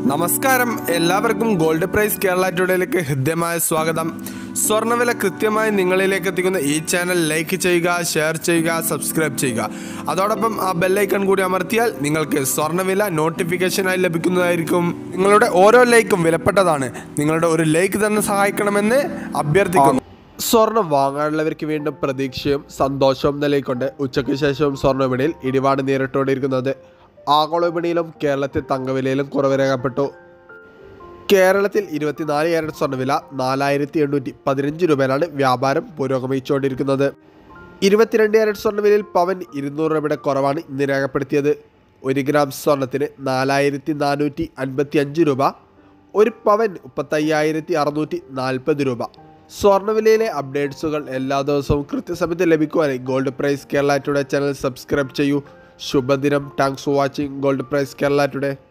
നമസ്കാരം എല്ലാവർക്കും gold price Kerala ടുഡേയിലേക്ക് ഹൃദ്യമായ സ്വാഗതം സ്വർണ്ണവില കൃത്യമായി നിങ്ങളിലേക്ക് എത്തിക്കുന്ന ഈ ചാനൽ ലൈക്ക് ചെയ്യുക ഷെയർ ചെയ്യുക സബ്സ്ക്രൈബ് ചെയ്യുക അതോടൊപ്പം ആ ബെല്ലൈക്കൺ കൂടി അമർത്തിയാൽ നിങ്ങൾക്ക് സ്വർണ്ണവില നോട്ടിഫിക്കേഷനായി ലഭിക്കുന്നതായിരിക്കും നിങ്ങളുടെ ഓരോ ലൈക്കും വിലപ്പെട്ടതാണ് നിങ്ങളുടെ ഒരു ലൈക്ക് തന്നെ സഹായിക്കണമെന്ന് അഭ്യർത്ഥിക്കുന്നു സ്വർണം വാങ്ങാനുള്ളവർക്ക് വീണ്ടും പ്രതീക്ഷയും സന്തോഷവും നിലയിക്കൊണ്ട് ഉച്ചയ്ക്ക് ശേഷവും സ്വർണ്ണ വിപണിയിൽ ഇടിവാണ് നേരിട്ടുകൊണ്ടിരിക്കുന്നത് ആഗോള വിപണിയിലും കേരളത്തിൽ തങ്കവിലയിലും കുറവ് രേഖപ്പെട്ടു കേരളത്തിൽ ഇരുപത്തിനാല് ക്യാരറ്റ് സ്വർണ്ണവില നാലായിരത്തി എണ്ണൂറ്റി പതിനഞ്ച് രൂപയിലാണ് വ്യാപാരം പുരോഗമിച്ചുകൊണ്ടിരിക്കുന്നത് ഇരുപത്തിരണ്ട് ക്യാരറ്റ് സ്വർണ്ണവിലയിൽ പവൻ ഇരുന്നൂറ് രൂപയുടെ കുറവാണ് ഇന്ന് രേഖപ്പെടുത്തിയത് ഒരു ഗ്രാം സ്വർണത്തിന് നാലായിരത്തി നാനൂറ്റി അൻപത്തി അഞ്ച് രൂപ ഒരു പവൻ മുപ്പത്തയ്യായിരത്തി അറുന്നൂറ്റി നാൽപ്പത് രൂപ സ്വർണ്ണവിലയിലെ അപ്ഡേറ്റ്സുകൾ എല്ലാ ദിവസവും കൃത്യസമയത്ത് ലഭിക്കുവാനായി gold price Kerala today channel subscribe ചെയ്യൂ ശുഭദിനം thanks for watching gold price Kerala today